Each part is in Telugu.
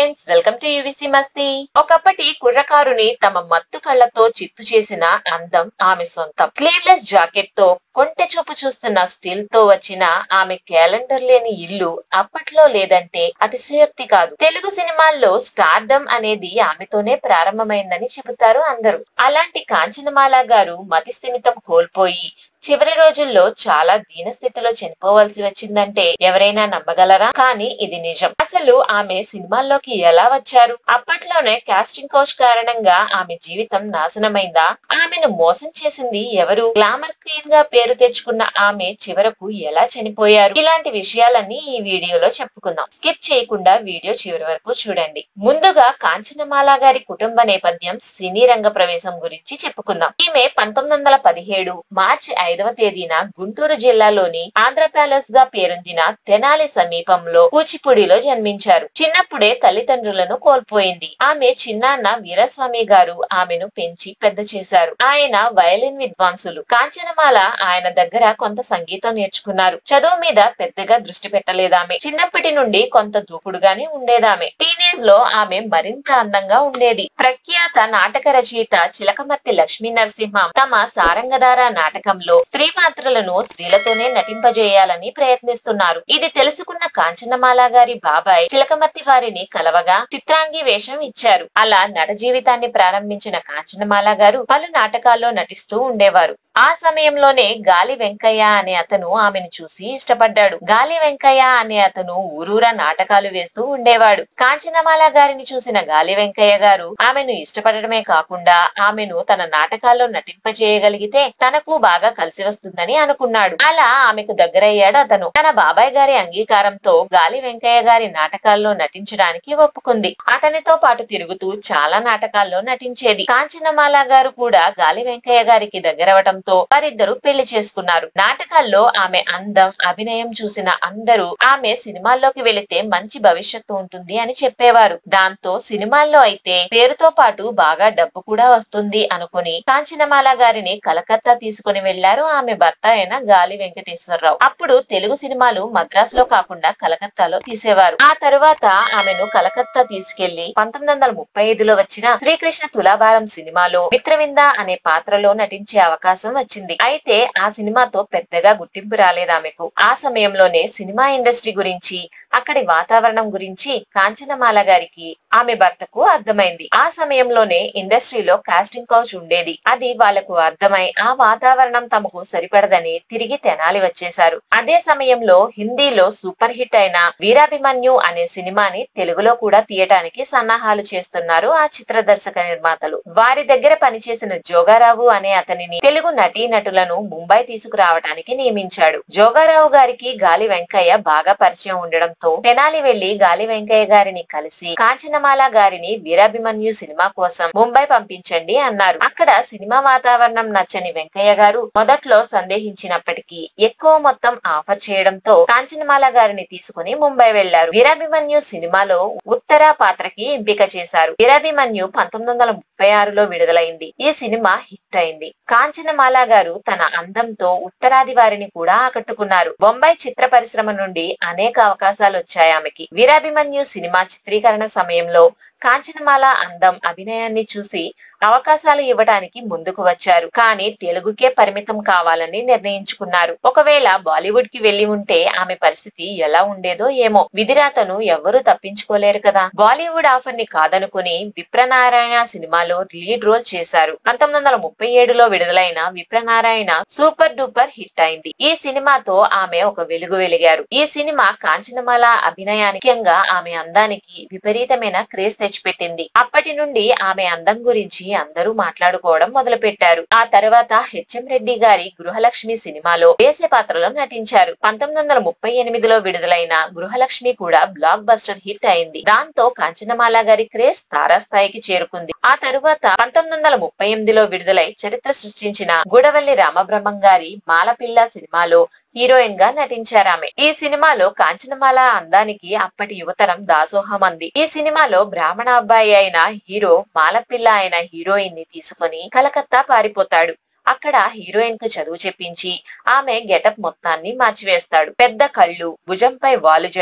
ఫ్రెండ్స్ వెల్కమ్ టు యూవిసి మస్తీ ఒకప్పటి కుర్రకారుని తమ మత్తు కళ్ళతో చిత్తు చేసిన అందం ఆమె సొంతం స్లీవ్లెస్ జాకెట్ తో కొంటె చూపు చూస్తున్న స్టిల్ తో వచ్చిన ఆమె క్యాలెండర్ లేని ఇల్లు అప్పట్లో లేదంటే అతిశయోక్తి కాదు తెలుగు సినిమాల్లో స్టార్డమ్ అనేది ఆమెతోనే ప్రారంభమైందని చెబుతారు అందరూ అలాంటి కాంచనమాల గారు మతి స్థిమితం కోల్పోయి చివరి రోజుల్లో చాలా దీనస్థితిలో చనిపోవాల్సి వచ్చిందంటే ఎవరైనా నమ్మగలరా కానీ ఇది నిజం అసలు ఆమె సినిమాల్లోకి ఎలా వచ్చారు అప్పట్లోనే కాస్టింగ్ కోచ్ కారణంగా ఆమె జీవితం నాశనమైందా ఆమెను మోసం చేసింది ఎవరు గ్లామర్ క్వీన్ గా పేరు తెచ్చుకున్న ఆమె చివరకు ఎలా చనిపోయారు ఇలాంటి విషయాలన్నీ ఈ వీడియోలో చెప్పుకుందాం స్కిప్ చేయకుండా వీడియో చివరి వరకు చూడండి ముందుగా కాంచనమాల గారి కుటుంబ నేపథ్యం సినీ రంగ ప్రవేశం గురించి చెప్పుకుందాం ఈమె పంతొమ్మిది వందల పదిహేడు మార్చి ఐదవ తేదీన గుంటూరు జిల్లాలోని ఆంధ్ర ప్యాలెస్ గా పేరొందిన తెనాలి సమీపంలో కూచిపూడిలో జన్మించారు చిన్నప్పుడే తల్లిదండ్రులను కోల్పోయింది ఆమె చిన్నాన్న వీరస్వామి గారు ఆమెను పెంచి పెద్ద చేశారు ఆయన వయలిన్ విద్వాంసులు కాంచనమాల ఆయన దగ్గర కొంత సంగీతం నేర్చుకున్నారు చదువు మీద పెద్దగా దృష్టి పెట్టలేదామె చిన్నప్పటి నుండి కొంత దూకుడుగానే ఉండేదామె టీనేజ్ లో ఆమె మరింత అందంగా ఉండేది ప్రఖ్యాత నాటక రచయిత చిలకమర్తి లక్ష్మీ నరసింహం తమ సారంగధార నాటకంలో స్త్రీ పాత్రలను స్త్రీలతోనే నటింపజేయాలని ప్రయత్నిస్తున్నారు ఇది తెలుసుకున్న కాంచనమాల గారి బాబాయ్ చిలకమర్తి వారిని కలవగా చిత్రాంగి వేషం ఇచ్చారు అలా నట జీవితాన్ని ప్రారంభించిన కాంచనమాల గారు పలు నాటకాల్లో నటిస్తూ ఉండేవారు ఆ సమయంలోనే గాలి వెంకయ్య అనే అతను ఆమెను చూసి ఇష్టపడ్డాడు గాలి వెంకయ్య అనే అతను ఊరూరా నాటకాలు వేస్తూ ఉండేవాడు కాంచనమాల గారిని చూసిన గాలి వెంకయ్య గారు ఆమెను ఇష్టపడటమే కాకుండా ఆమెను తన నాటకాల్లో నటింపజేయగలిగితే తనకు బాగా కలిసి వస్తుందని అనుకున్నాడు అలా ఆమెకు దగ్గరయ్యాడు అతను తన బాబాయ్ గారి అంగీకారంతో గాలి వెంకయ్య గారి నాటకాల్లో నటించడానికి ఒప్పుకుంది అతనితో పాటు తిరుగుతూ చాలా నాటకాల్లో నటించేది కాంచనమాల గారు కూడా గాలి వెంకయ్య గారికి దగ్గరవటంతో వారిద్దరూ పెళ్లి చేసుకున్నారు నాటకాల్లో ఆమె అందం అభినయం చూసిన అందరూ ఆమె సినిమాల్లోకి వెళితే మంచి భవిష్యత్తు ఉంటుంది అని చెప్పేవారు దాంతో సినిమాల్లో అయితే పేరుతో పాటు బాగా డబ్బు కూడా వస్తుంది అనుకుని కాంచనమాల గారిని కలకత్తా తీసుకుని వెళ్లారు ఆమె భర్త అయిన గాలి వెంకటేశ్వరరావు అప్పుడు తెలుగు సినిమాలు మద్రాసులో కాకుండా కలకత్తాలో తీసేవారు ఆ తరువాత ఆమెను కలకత్తా తీసుకెళ్లి పంతొమ్మిది వందల ముప్పై ఐదులో వచ్చిన శ్రీకృష్ణ తులాభారం సినిమాలో మిత్రవింద అనే పాత్రలో నటించే అవకాశం వచ్చింది అయితే ఆ సినిమాతో పెద్దగా గుర్తింపు రాలేదు ఆమెకు ఆ సమయంలోనే సినిమా ఇండస్ట్రీ గురించి అక్కడి వాతావరణం గురించి కాంచనమాల గారికి ఆమె భర్తకు అర్థమైంది ఆ సమయంలోనే ఇండస్ట్రీలో కాస్టింగ్ కౌచ్ ఉండేది అది వాళ్లకు అర్థమై ఆ వాతావరణం తమకు సరిపడదని తిరిగి తెనాలి వచ్చేశారు అదే సమయంలో హిందీలో సూపర్ హిట్ అయిన వీరాభిమన్యు అనే సినిమాని తెలుగులో కూడా తీయటానికి సన్నాహాలు చేస్తున్నారు ఆ చిత్ర దర్శక నిర్మాతలు వారి దగ్గర పనిచేసిన జోగారావు అనే అతనిని తెలుగు నటీ నటులను ముంబై తీసుకురావటానికి నియమించాడు జోగారావు గారికి గాలి వెంకయ్య బాగా పరిచయం ఉండడంతో తెనాలి వెళ్లి గాలి వెంకయ్య గారిని కలిసి కాంచనమాల గారిని వీరాభిమన్యు సినిమా కోసం ముంబై పంపించండి అన్నారు అక్కడ సినిమా వాతావరణం నచ్చని వెంకయ్య గారు మొదట్లో సందేహించినప్పటికీ ఎక్కువ మొత్తం ఆఫర్ చేయడంతో కాంచనమాల గారిని తీసుకుని ముంబై వెళ్లారు వీరాభిమన్యు సినిమాలో ఉత్తర పాత్రకి ఎంపిక చేశారు వీరాభిమన్యు పంతొమ్మిది వందల ముప్పై ఆరులో విడుదలైంది ఈ సినిమా హిట్ అయింది కాంచనమాల గారు తన అందంతో ఉత్తరాది వారిని కూడా ఆకట్టుకున్నారు బొంబాయి చిత్ర పరిశ్రమ నుండి అనేక అవకాశాలు వచ్చాయి ఆమెకి వీరాభిమన్యు సినిమా చిత్రీకరణ సమయంలో కాంచనమాల అందం అభినయాన్ని చూసి అవకాశాలు ఇవ్వడానికి ముందుకు వచ్చారు కానీ తెలుగుకే పరిమితం కావాలని నిర్ణయించుకున్నారు ఒకవేళ బాలీవుడ్ కి వెళ్లి ఉంటే ఆమె పరిస్థితి ఎలా ఉండేదో ఏమో విధిరాతను ఎవ్వరూ తప్పించుకోలేరు కదా బాలీవుడ్ ఆఫర్ ని కాదనుకుని విప్రనారాయణ సినిమాలో లీడ్ రోల్ చేశారు పంతొమ్మిది వందల ముప్పై ఏడులో విడుదలైన విప్రనారాయణ సూపర్ డూపర్ హిట్ అయింది ఈ సినిమాతో ఆమె ఒక వెలుగు వెలిగారు ఈ సినిమా కాంచనమాల అభినయానికి ముఖ్యంగా ఆమె అందానికి విపరీతమైన క్రేజ్ తెచ్చిపెట్టింది అప్పటి నుండి ఆమె అందం గురించి అందరూ మాట్లాడుకోవడం మొదలు పెట్టారు ఆ తర్వాత హెచ్ఎం రెడ్డి గారి గృహలక్ష్మి సినిమాలో వేసే పాత్రలో నటించారు పంతొమ్మిది వందల ముప్పై ఎనిమిదిలో విడుదలైన గృహలక్ష్మి కూడా బ్లాక్ బస్టర్ హిట్ అయింది దాంతో కాంచనమాల గారి క్రేజ్ తారాస్థాయికి చేరుకుంది ఆ తరువాత పంతొమ్మిది వందల ముప్పై ఎనిమిదిలో విడుదలై చరిత్ర సృష్టించిన గూడవల్లి రామబ్రహ్మం గారి మాలపిల్ల సినిమాలో హీరోయిన్ గా నటించారామె ఈ సినిమాలో కాంచనమాల అందానికి అప్పటి యువతరం దాసోహం అంది ఈ సినిమాలో బ్రాహ్మణ అబ్బాయి అయిన హీరో మాలపిల్ల అయిన హీరోయిన్ ని తీసుకొని కలకత్తా పారిపోతాడు అక్కడ హీరోయిన్ కు చదువు చెప్పించి ఆమె గెటప్ మొత్తాన్ని మార్చివేస్తాడు పెద్ద కళ్ళు భుజంపై వాలుజడ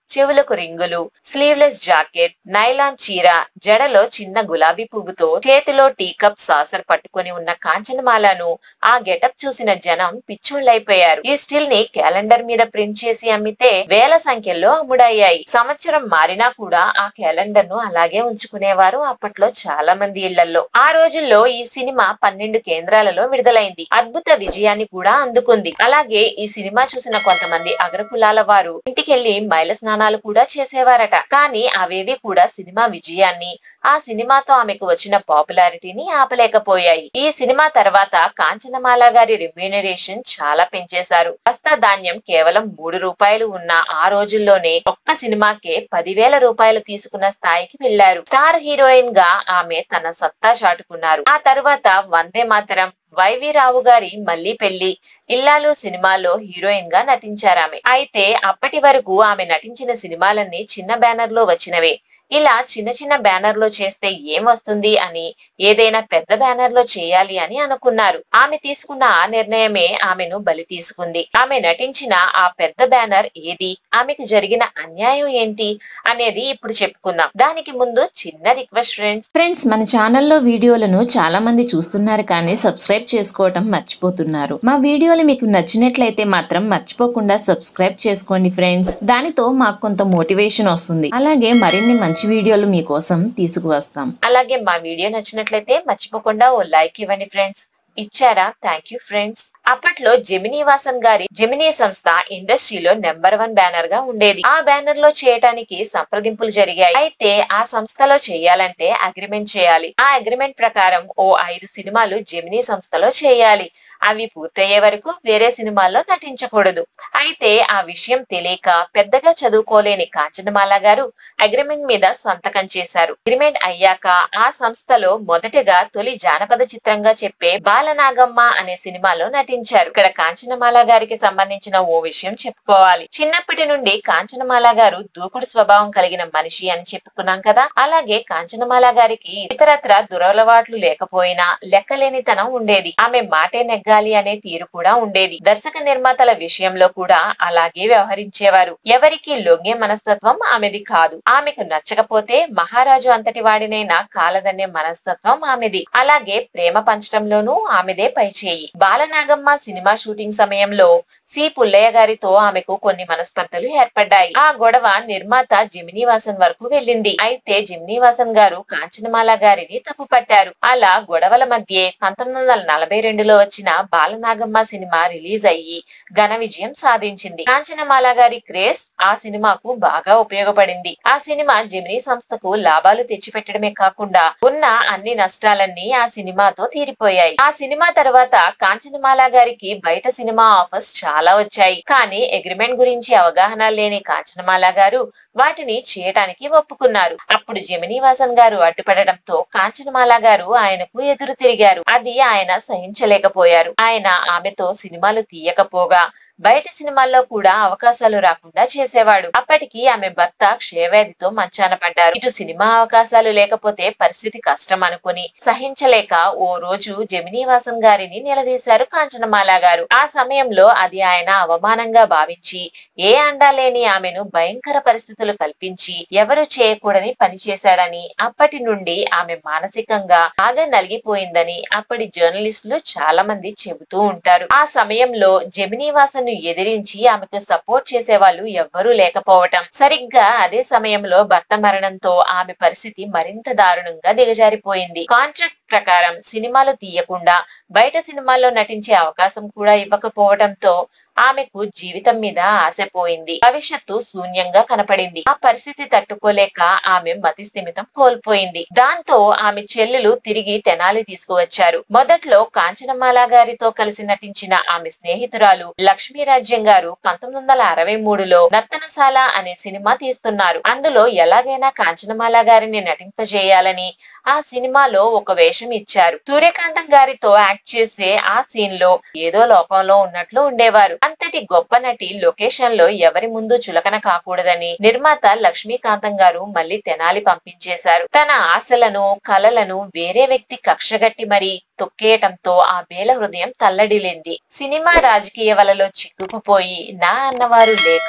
చెవులకు రింగులు స్లీవ్లెస్ జాకెట్ నైలాన్ చీర జడలో చిన్న గులాబీ పువ్వుతో చేతిలో టీ కప్ సాసర్ పట్టుకుని ఉన్న కాంచనమాలను ఆ గెటప్ చూసిన జనం పిచ్చోళ్ళైపోయారు ఈ స్టిల్ ని క్యాలెండర్ మీద ప్రింట్ చేసి అమ్మితే వేల సంఖ్యలో అమ్ముడయ్యాయి సంవత్సరం మారినా కూడా ఆ క్యాలెండర్ ను అలాగే ఉంచుకునేవారు అప్పట్లో చాలా మంది ఇళ్లలో ఆ రోజుల్లో ఈ సినిమా పన్నెండు కేంద్రాలలో విడుదలైంది అద్భుత విజయాన్ని కూడా అందుకుంది అలాగే ఈ సినిమా చూసిన కొంతమంది అగ్రకులాల వారు ఇంటికెళ్లి మైల స్నానాలు కూడా చేసేవారట కానీ అవేవి కూడా సినిమా విజయాన్ని ఆ సినిమాతో ఆమెకు వచ్చిన పాపులారిటీని ఆపలేకపోయాయి ఈ సినిమా తర్వాత కాంచనమాల గారి రెమ్యూనరేషన్ చాలా పెంచేశారు బస్తా ధాన్యం కేవలం మూడు రూపాయలు ఉన్న ఆ రోజుల్లోనే ఒక్క సినిమాకే పదివేల రూపాయలు తీసుకున్న స్థాయికి వెళ్లారు స్టార్ హీరోయిన్ గా ఆమె తన సత్తా చాటుకున్నారు ఆ తరువాత వందే మాతరం వైవి రావు గారి మళ్ళీ పెళ్లి ఇల్లాలు సినిమాలో హీరోయిన్ గా నటించారామె అయితే అప్పటి వరకు ఆమె నటించిన సినిమాలన్నీ చిన్న బ్యానర్ లో వచ్చినవే ఇలా చిన్న చిన్న బ్యానర్ లో చేస్తే ఏం వస్తుంది అని ఏదైనా పెద్ద బ్యానర్ లో చేయాలి అని అనుకున్నారు ఆమె తీసుకున్న ఆ నిర్ణయమే ఆమెను బలి తీసుకుంది ఆమె నటించిన ఆ పెద్ద బ్యానర్ ఏది ఆమెకు జరిగిన అన్యాయం ఏంటి అనేది ఇప్పుడు చెప్పుకుందాం దానికి ముందు చిన్న రిక్వెస్ట్ ఫ్రెండ్స్ ఫ్రెండ్స్ మన ఛానల్లో వీడియోలను చాలా మంది చూస్తున్నారు కానీ సబ్స్క్రైబ్ చేసుకోవటం మర్చిపోతున్నారు మా వీడియోలు మీకు నచ్చినట్లయితే మాత్రం మర్చిపోకుండా సబ్స్క్రైబ్ చేసుకోండి ఫ్రెండ్స్ దానితో మాకు కొంత మోటివేషన్ వస్తుంది అలాగే మరిన్ని మంచి వీడియోలు మీకోసం తీసుకువస్తాం అలాగే మా వీడియో నచ్చినట్లయితే మర్చిపోకుండా ఓ లైక్ ఇవ్వండి ఫ్రెండ్స్ ఇచ్చారా థ్యాంక్ యూ ఫ్రెండ్స్ అప్పట్లో జెమినీ వాసన్ గారి జెమినీ సంస్థ ఇండస్ట్రీలో నెంబర్ వన్ బ్యానర్ గా ఉండేది ఆ బ్యానర్ లో చేయడానికి సంప్రదింపులు జరిగాయి అయితే ఆ సంస్థలో చేయాలంటే అగ్రిమెంట్ చేయాలి ఆ అగ్రిమెంట్ ప్రకారం ఓ ఐదు సినిమాలు జెమినీ సంస్థలో చేయాలి అవి పూర్తయ్యే వరకు వేరే సినిమాల్లో నటించకూడదు అయితే ఆ విషయం తెలియక పెద్దగా చదువుకోలేని కాంచనమాల గారు అగ్రిమెంట్ మీద సంతకం చేశారు అగ్రిమెంట్ అయ్యాక ఆ సంస్థలో మొదటగా తొలి జానపద చిత్రంగా చెప్పే బాలనాగమ్మ అనే సినిమాలో నటించారు ఇక్కడ కాంచనమాల గారికి సంబంధించిన ఓ విషయం చెప్పుకోవాలి చిన్నప్పటి నుండి కాంచనమాల గారు దూకుడు స్వభావం కలిగిన మనిషి అని చెప్పుకున్నాం కదా అలాగే కాంచనమాల గారికి ఇతరత్ర దురలవాట్లు లేకపోయినా లెక్కలేనితనం ఉండేది ఆమె మాటే నెగ్గాలి అనే తీరు కూడా ఉండేది దర్శక నిర్మాతల విషయంలో కూడా అలాగే వ్యవహరించేవారు ఎవరికి లొంగే మనస్తత్వం ఆమెది కాదు ఆమెకు నచ్చకపోతే మహారాజు అంతటి వాడినైనా కాలదన్నే మనస్తత్వం ఆమెది అలాగే ప్రేమ పంచడంలోనూ ఆమెదే పైచేయి బాలనాగమ్మ సినిమా షూటింగ్ సమయంలో సి పుల్లయ్య గారితో ఆమెకు కొన్ని మనస్పర్ధలు ఏర్పడ్డాయి ఆ గొడవ నిర్మాత జిమినీవాసన్ వరకు వెళ్ళింది అయితే జిమినీవాసన్ గారు కాంచనమాల గారిని తప్పు పట్టారు అలా గొడవల మధ్య పంతొమ్మిది వందల నలభై రెండులో వచ్చిన బాలనాగమ్మ సినిమా రిలీజ్ అయ్యి ఘన విజయం సాధించింది కాంచనమాల గారి క్రేజ్ ఆ సినిమాకు బాగా ఉపయోగపడింది ఆ సినిమా జెమినీ సంస్థకు లాభాలు తెచ్చిపెట్టడమే కాకుండా ఉన్న అన్ని నష్టాలన్నీ ఆ సినిమాతో తీరిపోయాయి ఆ సినిమా తర్వాత కాంచనమాల గారికి బయట సినిమా ఆఫర్స్ చాలా వచ్చాయి కానీ అగ్రిమెంట్ గురించి అవగాహన లేని కాంచనమాల గారు వాటిని చేయటానికి ఒప్పుకున్నారు అప్పుడు జమినీవాసన్ గారు అడ్డుపడడంతో కాంచనమాల గారు ఆయనకు ఎదురు తిరిగారు అది ఆయన సహించలేకపోయారు ఆయన ఆమెతో సినిమాలు తీయకపోగా బయట సినిమాల్లో కూడా అవకాశాలు రాకుండా చేసేవాడు అప్పటికి ఆమె భర్త క్షయవ్యాధితో మంచాన పడ్డారు ఇటు సినిమా అవకాశాలు లేకపోతే పరిస్థితి కష్టం అనుకుని సహించలేక ఓ రోజు జమినీవాసన్ గారిని నిలదీశారు కాంచనమాల గారు ఆ సమయంలో అది ఆయన అవమానంగా భావించి ఏ అండా లేని ఆమెను భయంకర పరిస్థితులు కల్పించి ఎవరు చేయకూడని పని చేశాడని అప్పటి నుండి ఆమె మానసికంగా బాగా నలిగిపోయిందని అప్పటి జర్నలిస్టులు చాలా మంది చెబుతూ ఉంటారు ఆ సమయంలో జమినీవాసన్ ఎదిరించి ఆమెకు సపోర్ట్ చేసే వాళ్ళు ఎవ్వరూ లేకపోవటం సరిగ్గా అదే సమయంలో భర్త మరణంతో ఆమె పరిస్థితి మరింత దారుణంగా దిగజారిపోయింది కాంట్రాక్ట్ ప్రకారం సినిమాలు తీయకుండా బయట సినిమాల్లో నటించే అవకాశం కూడా ఇవ్వకపోవడంతో ఆమెకు జీవితం మీద ఆశ పోయింది భవిష్యత్తు శూన్యంగా కనపడింది ఆ పరిస్థితి తట్టుకోలేక ఆమె మతి స్థిమితం కోల్పోయింది దాంతో ఆమె చెల్లెలు తిరిగి తెనాలి తీసుకువచ్చారు మొదట్లో కాంచనమాల గారితో కలిసి నటించిన ఆమె స్నేహితురాలు లక్ష్మీరాజ్యం గారు పంతొమ్మిది వందల అరవై మూడులో నర్తనశాల అనే సినిమా తీస్తున్నారు అందులో ఎలాగైనా కాంచనమాల గారిని నటింపజేయాలని ఆ సినిమాలో ఒక వేషం ఇచ్చారు సూర్యకాంతం గారితో యాక్ట్ చేసే ఆ సీన్ లో ఏదో లోకంలో ఉన్నట్లు ఉండేవారు అంతటి గొప్ప నటి లొకేషన్ లో ఎవరి ముందు చులకన కాకూడదని నిర్మాత లక్ష్మీకాంతం గారు మళ్ళీ తెనాలి పంపించేశారు తన ఆశలను కలలను వేరే వ్యక్తి కక్షగట్టి మరీ తొక్కేయటంతో ఆ బేల హృదయం తల్లడిల్లింది సినిమా రాజకీయ వలలో చిక్కుకుపోయి నా అన్నవారు లేక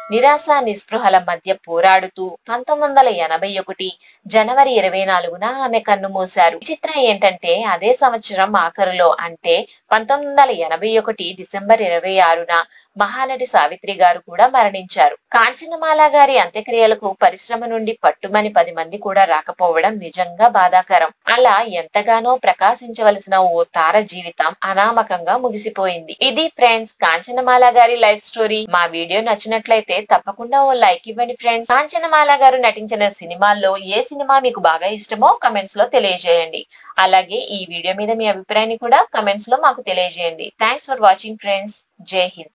నిరాశ నిస్పృహల మధ్య పోరాడుతూ పంతొమ్మిది వందల ఎనభై ఒకటి జనవరి ఇరవై నాలుగున ఆమె కన్నుమూశారు విచిత్రం ఏంటంటే అదే సంవత్సరం ఆఖరులో అంటే పంతొమ్మిది వందల ఎనభై ఒకటి డిసెంబర్ ఇరవై ఆరున మహానటి సావిత్రి గారు కూడా మరణించారు కాంచనమాల గారి అంత్యక్రియలకు పరిశ్రమ నుండి పట్టుమని పది మంది కూడా రాకపోవడం నిజంగా బాధాకరం అలా ఎంతగానో ప్రకాశించవలసిన ఓ తార జీవితం అనామకంగా ముగిసిపోయింది ఇది ఫ్రెండ్స్ కాంచనమాల గారి లైఫ్ స్టోరీ మా వీడియో నచ్చినట్లయితే తప్పకుండా ఓ లైక్ ఇవ్వండి ఫ్రెండ్స్ కాంచనమాల గారు నటించిన సినిమాల్లో ఏ సినిమా మీకు బాగా ఇష్టమో కమెంట్స్ లో తెలియజేయండి అలాగే ఈ వీడియో మీద మీ అభిప్రాయాన్ని కూడా కమెంట్స్ లో మాకు తెలియజేయండి థ్యాంక్స్ ఫర్ వాచింగ్ ఫ్రెండ్స్ జై హింద్